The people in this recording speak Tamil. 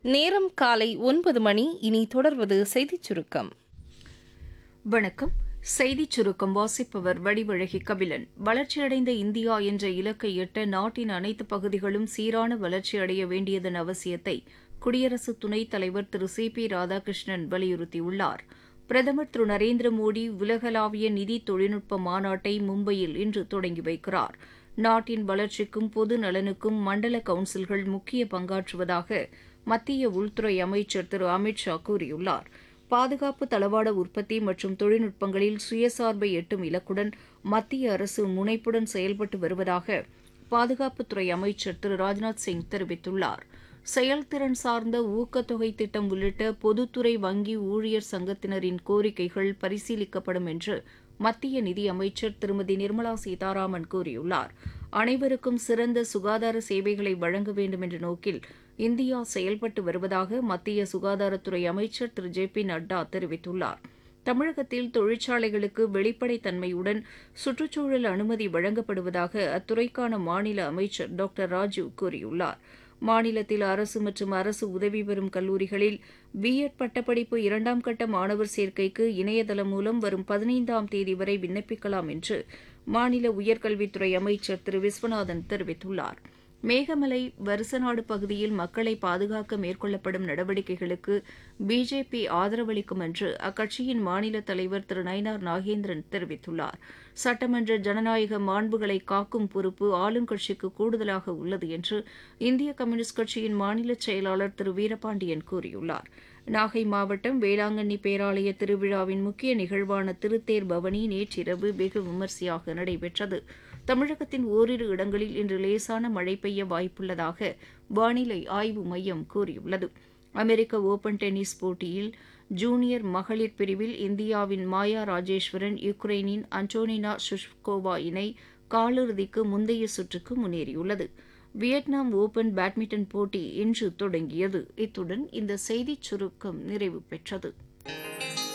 நேரம் காலை ஒன்பது மணி இனி தொடர்வது செய்திச் சுருக்கம் வணக்கம் செய்திச் சுருக்கம் வாசிப்பவர் வடிவழகி கபிலன் வளர்ச்சியடைந்த இந்தியா என்ற இலக்கை எட்ட நாட்டின் அனைத்து பகுதிகளும் சீரான வளர்ச்சியடைய வேண்டியதன் அவசியத்தை குடியரசு துணைத் தலைவர் திரு சி பி ராதாகிருஷ்ணன் வலியுறுத்தியுள்ளார் பிரதமர் திரு நரேந்திர மோடி உலகளாவிய நிதி தொழில்நுட்ப மாநாட்டை மும்பையில் இன்று தொடங்கி வைக்கிறார் நாட்டின் வளர்ச்சிக்கும் பொது நலனுக்கும் மண்டல கவுன்சில்கள் முக்கிய பங்காற்றுவதாக மத்திய உள்துறை அமைச்சர் திரு அமித் ஷா கூறியுள்ளார் பாதுகாப்பு தளவாட உற்பத்தி மற்றும் தொழில்நுட்பங்களில் சுயசார்பை எட்டும் இலக்குடன் மத்திய அரசு முனைப்புடன் செயல்பட்டு வருவதாக பாதுகாப்புத்துறை அமைச்சர் திரு ராஜ்நாத் சிங் தெரிவித்துள்ளார் செயல்திறன் சார்ந்த ஊக்கத்தொகை திட்டம் உள்ளிட்ட பொதுத்துறை வங்கி ஊழியர் சங்கத்தினரின் கோரிக்கைகள் பரிசீலிக்கப்படும் என்று மத்திய நிதியமைச்சர் திருமதி நிர்மலா சீதாராமன் கூறியுள்ளார் அனைவருக்கும் சிறந்த சுகாதார சேவைகளை வழங்க வேண்டும் என்ற நோக்கில் இந்தியா செயல்பட்டு வருவதாக மத்திய சுகாதாரத்துறை அமைச்சர் திரு ஜே பி நட்டா தெரிவித்துள்ளார் தமிழகத்தில் தொழிற்சாலைகளுக்கு வெளிப்படைத்தன்மையுடன் சுற்றுச்சூழல் அனுமதி வழங்கப்படுவதாக அத்துறைக்கான மாநில அமைச்சர் டாக்டர் ராஜு கூறியுள்ளார் மாநிலத்தில் அரசு மற்றும் அரசு உதவி பெறும் கல்லூரிகளில் பிஎட் பட்டப்படிப்பு இரண்டாம் கட்ட மாணவர் சேர்க்கைக்கு இணையதளம் மூலம் வரும் பதினைந்தாம் தேதி வரை விண்ணப்பிக்கலாம் என்று மாநில உயர்கல்வித்துறை அமைச்சர் திரு விஸ்வநாதன் தெரிவித்துள்ளார் மேகமலை வருசநாடு பகுதியில் மக்களை பாதுகாக்க மேற்கொள்ளப்படும் நடவடிக்கைகளுக்கு பிஜேபி ஆதரவளிக்கும் என்று அக்கட்சியின் மாநில தலைவர் திரு நயினார் நாகேந்திரன் தெரிவித்துள்ளார் சட்டமன்ற ஜனநாயக மாண்புகளை காக்கும் பொறுப்பு ஆளுங்கட்சிக்கு கூடுதலாக உள்ளது என்று இந்திய கம்யூனிஸ்ட் கட்சியின் மாநில செயலாளர் திரு வீரபாண்டியன் கூறியுள்ளார் நாகை மாவட்டம் வேளாங்கண்ணி பேராலய திருவிழாவின் முக்கிய நிகழ்வான திருத்தேர் பவனி நேற்றிரவு வெகு விமரிசையாக நடைபெற்றது தமிழகத்தின் ஓரிரு இடங்களில் இன்று லேசான மழை பெய்ய வாய்ப்புள்ளதாக வானிலை ஆய்வு மையம் கூறியுள்ளது அமெரிக்க ஓபன் டென்னிஸ் போட்டியில் ஜூனியர் மகளிர் பிரிவில் இந்தியாவின் மாயா ராஜேஸ்வரன் யுக்ரைனின் அன்டோனினா சுஷ்கோவா இணை காலிறுதிக்கு முந்தைய சுற்றுக்கு முன்னேறியுள்ளது வியட்நாம் ஓபன் பேட்மிண்டன் போட்டி இன்று தொடங்கியது இத்துடன் இந்த செய்திச் சுருக்கம் நிறைவு பெற்றது